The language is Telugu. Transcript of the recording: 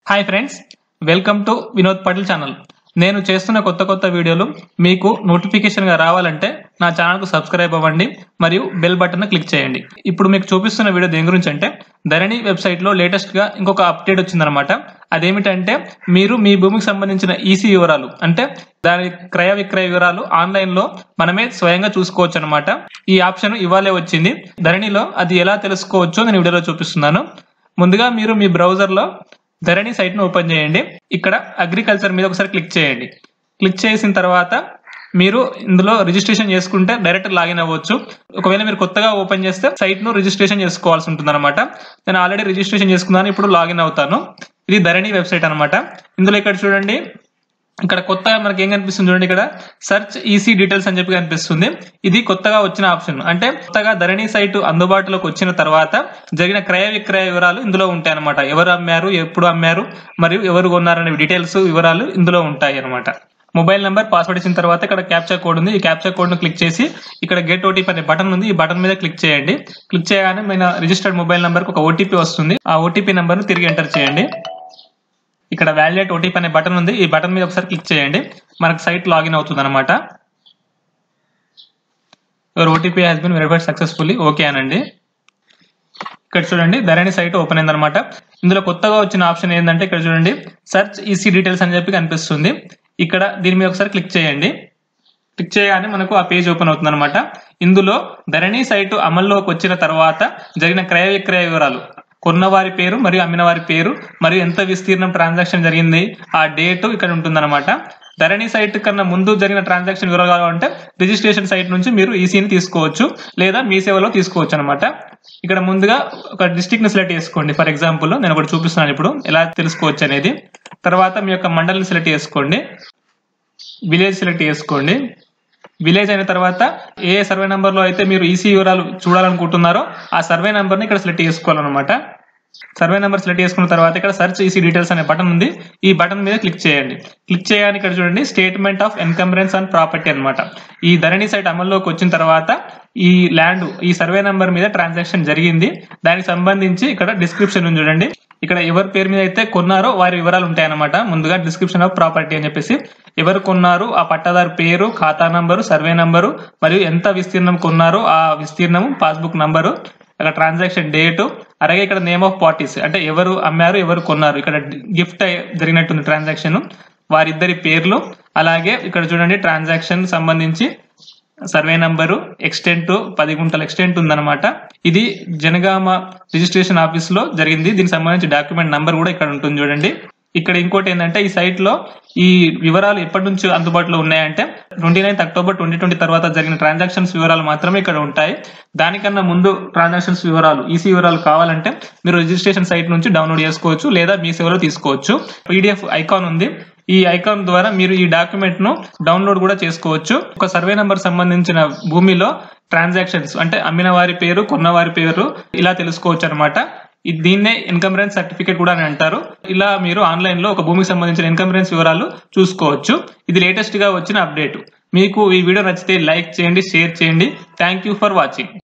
hi friends welcome to Vinod Patel channel నేను చేస్తున్న కొత్త కొత్త వీడియోలు మీకు నోటిఫికేషన్ గా రావాలంటే నా ఛానల్ కు సబ్స్క్రైబ్ అవ్వండి మరియు బెల్ బటన్ క్లిక్ చేయండి ఇప్పుడు మీకు చూపిస్తున్న వీడియో దేని గురించి అంటే ధరణి వెబ్సైట్ లో లేటెస్ట్ గా ఇంకొక అప్డేట్ వచ్చిందనమాట అదేమిటంటే మీరు మీ భూమికి సంబంధించిన ఈసీ వివరాలు అంటే దాని క్రయ విక్రయ వివరాలు ఆన్లైన్ లో మనమే స్వయంగా చూసుకోవచ్చు అనమాట ఈ ఆప్షన్ ఇవాళే వచ్చింది ధరణిలో అది ఎలా తెలుసుకోవచ్చో నేను వీడియోలో చూపిస్తున్నాను ముందుగా మీరు మీ బ్రౌజర్ లో ధరణి సైట్ ను ఓపెన్ చేయండి ఇక్కడ అగ్రికల్చర్ మీద ఒకసారి క్లిక్ చేయండి క్లిక్ చేసిన తర్వాత మీరు ఇందులో రిజిస్ట్రేషన్ చేసుకుంటే డైరెక్ట్ లాగిన్ అవ్వచ్చు ఒకవేళ మీరు కొత్తగా ఓపెన్ చేస్తే సైట్ ను రిజిస్ట్రేషన్ చేసుకోవాల్సి ఉంటుంది అనమాట నేను ఆల్రెడీ రిజిస్ట్రేషన్ చేసుకున్నాను ఇప్పుడు లాగిన్ అవుతాను ఇది ధరణి వెబ్సైట్ అనమాట ఇందులో ఇక్కడ చూడండి ఇక్కడ కొత్తగా మనకి ఏం కనిపిస్తుంది చూడండి ఇక్కడ సెర్చ్ ఈసీ డీటెయిల్స్ అని చెప్పి కనిపిస్తుంది ఇది కొత్తగా వచ్చిన ఆప్షన్ అంటే కొత్తగా ధరణి సైట్ అందుబాటులోకి వచ్చిన తర్వాత జరిగిన క్రయ విక్రయ వివరాలు ఇందులో ఉంటాయి అనమాట ఎవరు అమ్మారు ఎప్పుడు అమ్మారు మరియు ఎవరు కొన్నారనే డీటెయిల్స్ వివరాలు ఇందులో ఉంటాయి అనమాట మొబైల్ నెంబర్ పాస్వర్డ్ ఇచ్చిన తర్వాత ఇక్కడ క్యాప్చర్ కోడ్ ఉంది ఈ క్యాప్చర్ కోడ్ ను క్లిక్ చేసి ఇక్కడ గెట్ ఓటీపీ అనే బటన్ ఉంది ఈ బటన్ మీద క్లిక్ చేయండి క్లిక్ చేయగానే మన రిజిస్టర్డ్ మొబైల్ నెంబర్ ఒక ఓటీపీ వస్తుంది ఆ ఓటీపీ నెంబర్ ను తిరిగి ఎంటర్ చేయండి ఇక్కడ వ్యాలిడేట్ ఓటీపీ అనే బటన్ ఉంది ఈ బటన్ మీద ఒకసారి క్లిక్ చేయండి మనకు సైట్ లాగిన్ అవుతుంది అనమాట your OTP has been verified successfully okay అనండి ఇక్కడ చూడండి ధరణి సైట్ ఓపెన్ అయిందనమాట ఇందులో కొత్తగా వచ్చిన ఆప్షన్ ఏంటంటే ఇక్కడ చూడండి సెర్చ్ ఈసీ డీటెయిల్స్ అని చెప్పి కనిపిస్తుంది ఇక్కడ దీని మీద ఒకసారి క్లిక్ చేయండి క్లిక్ చేయగానే మనకు ఆ పేజ్ ఓపెన్ అవుతుంది అనమాట ఇందులో ధరణి సైట్ అమల్లోకి వచ్చిన తర్వాత జరిగిన క్రయ విక్రయ వివరాలు కొన్న వారి పేరు మరియు అమ్మిన వారి పేరు మరియు ఎంత విస్తీర్ణం ట్రాన్సాక్షన్ జరిగింది ఆ డేట్ ఇక్కడ ఉంటుందన్నమాట ధరణి సైట్ కన్నా ముందు జరిగిన ట్రాన్సాక్షన్ వివరాలు అంటే రిజిస్ట్రేషన్ సైట్ నుంచి మీరు ఈసీని తీసుకోవచ్చు లేదా మీ సేవలో తీసుకోవచ్చు అనమాట ఇక్కడ ముందుగా ఒక డిస్టిక్ ని సెలెక్ట్ చేసుకోండి ఫర్ ఎగ్జాంపుల్ నేను ఒకటి చూపిస్తున్నాను ఇప్పుడు ఎలా తెలుసుకోవచ్చు అనేది తర్వాత మీ యొక్క మండలిని సెలెక్ట్ చేసుకోండి విలేజ్ సెలెక్ట్ చేసుకోండి విలేజ్ అయిన తర్వాత ఏ సర్వే నెంబర్ లో అయితే మీరు ఈసీ వివరాలు చూడాలనుకుంటున్నారో ఆ సర్వే నెంబర్ ని ఇక్కడ సెలెక్ట్ చేసుకోవాలన్నమాట సర్వే నెంబర్ సెలెక్ట్ చేసుకున్న తర్వాత ఇక్కడ సర్చ్ ఈసీ డీటెయిల్స్ అనే బటన్ ఉంది ఈ బటన్ మీద క్లిక్ చేయండి క్లిక్ చేయగానే ఇక్కడ చూడండి statement of encumbrance and property అన్నమాట ఈ ధరణి సైట్ అమల్లోకి వచ్చిన తర్వాత ఈ ల్యాండ్ ఈ సర్వే నెంబర్ మీద ట్రాన్సాక్షన్ జరిగింది దానికి సంబంధించి ఇక్కడ డిస్క్రిప్షన్ ఉంది చూడండి ఇక్కడ ఎవరి పేరు మీద అయితే కొన్నారో వారి వివరాలు ఉంటాయన్నమాట ముందుగా డిస్క్రిప్షన్ ఆఫ్ ప్రాపర్టీ అని చెప్పేసి ఎవరు కొన్నారు ఆ పట్టాదారు పేరు ఖాతా నంబరు సర్వే నంబరు మరియు ఎంత విస్తీర్ణం కొన్నారో ఆ విస్తీర్ణం పాస్బుక్ నంబరు ఇక్కడ ట్రాన్సాక్షన్ డేటు అలాగే ఇక్కడ నేమ్ ఆఫ్ పార్టీస్ అంటే ఎవరు అమ్మారు ఎవరు కొన్నారు ఇక్కడ గిఫ్ట్ జరిగినట్టుంది ట్రాన్సాక్షన్ వారిద్దరి పేర్లు అలాగే ఇక్కడ చూడండి ట్రాన్సాక్షన్ సంబంధించి సర్వే నంబరు ఎక్స్టెంట్ పది గుంటల ఎక్స్టెంట్ ఉందన్నమాట ఇది జనగామ రిజిస్ట్రేషన్ ఆఫీస్ లో జరిగింది దీనికి సంబంధించి డాక్యుమెంట్ నంబర్ కూడా ఇక్కడ ఉంటుంది చూడండి ఇక్కడ ఇంకోటి ఏంటంటే ఈ సైట్ లో ఈ వివరాలు ఎప్పటి నుంచి అందుబాటులో ఉన్నాయంటే twenty ninth October twenty twenty తర్వాత జరిగిన ట్రాన్సాక్షన్స్ వివరాలు మాత్రమే ఇక్కడ ఉంటాయి దానికన్నా ముందు ట్రాన్సాక్షన్స్ వివరాలు ఈసీ వివరాలు కావాలంటే మీరు రిజిస్ట్రేషన్ సైట్ నుంచి డౌన్లోడ్ చేసుకోవచ్చు లేదా మీ సేవలో తీసుకోవచ్చు పీడిఎఫ్ ఐకాన్ ఉంది ఈ ఐకాన్ ద్వారా మీరు ఈ డాక్యుమెంట్ ను డౌన్లోడ్ కూడా చేసుకోవచ్చు ఒక సర్వే నంబర్ సంబంధించిన భూమిలో ట్రాన్సాక్షన్స్ అంటే అమ్మిన వారి పేరు కొన్న వారి పేరు ఇలా తెలుసుకోవచ్చు అనమాట దీన్నే ఇన్కమ్ సర్టిఫికేట్ కూడా అని అంటారు ఇలా మీరు ఆన్లైన్ లో ఒక భూమికి సంబంధించిన ఇన్కమ్ వివరాలు చూసుకోవచ్చు ఇది లేటెస్ట్ గా వచ్చిన అప్డేట్ మీకు ఈ వీడియో నచ్చితే లైక్ చేయండి షేర్ చేయండి థ్యాంక్ యూ ఫర్ వాచింగ్